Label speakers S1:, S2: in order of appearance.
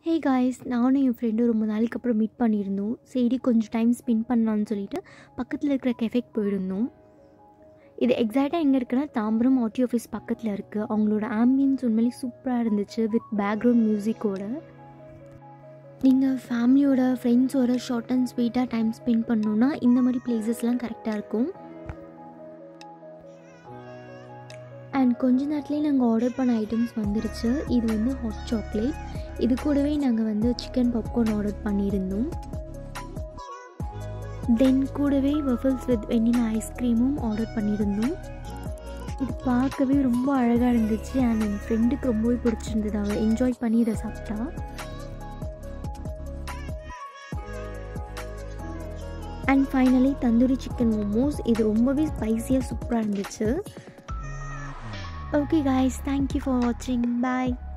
S1: hey guys நானும் என் ஃப்ரெண்டும் ரொம்ப நாளைக்கு அப்புறம் மீட் பண்ணியிருந்தோம் சரி கொஞ்சம் டைம் ஸ்பெண்ட் பண்ணலான்னு சொல்லிட்டு பக்கத்தில் இருக்கிற கெஃபேக்கு போயிருந்தோம் இது எக்ஸாக்டாக எங்கே இருக்குன்னா தாம்பரம் ஆர்டி ஆஃபீஸ் பக்கத்தில் இருக்குது அவங்களோட ஆம்பியன்ஸ் உண்மையிலே சூப்பராக இருந்துச்சு வித் பேக்ரவுண்ட் மியூசிக்கோட நீங்கள் ஃபேமிலியோட ஃப்ரெண்ட்ஸோட ஷார்ட் அண்ட் ஸ்வீட்டாக டைம் ஸ்பெண்ட் பண்ணோன்னா இந்த மாதிரி பிளேசஸ்லாம் கரெக்டாக இருக்கும் அண்ட் கொஞ்ச நேரத்துலேயே நாங்கள் ஆர்டர் பண்ண ஐட்டம்ஸ் வந்துருச்சு இது வந்து ஹாட் சாக்லேட் இது கூடவே நாங்கள் வந்து சிக்கன் பாப்கார்ன் ஆர்டர் பண்ணியிருந்தோம் தென் கூடவே வஃபல்ஸ் வித் வெண்ணிலா ஐஸ்கிரீமும் ஆர்டர் பண்ணியிருந்தோம் இது பார்க்கவே ரொம்ப அழகாக இருந்துச்சு அண்ட் என் ஃப்ரெண்டுக்கு ரொம்பவே பிடிச்சிருந்தது அவள் என்ஜாய் பண்ணி இதை சாப்பிட்டா and finally tandoori chicken momos இது ரொம்பவே ஸ்பைஸியாக சூப்பராக இருந்துச்சு ஓகே காய்ஸ் தேங்க்யூ ஃபார் வாட்சிங் பாய்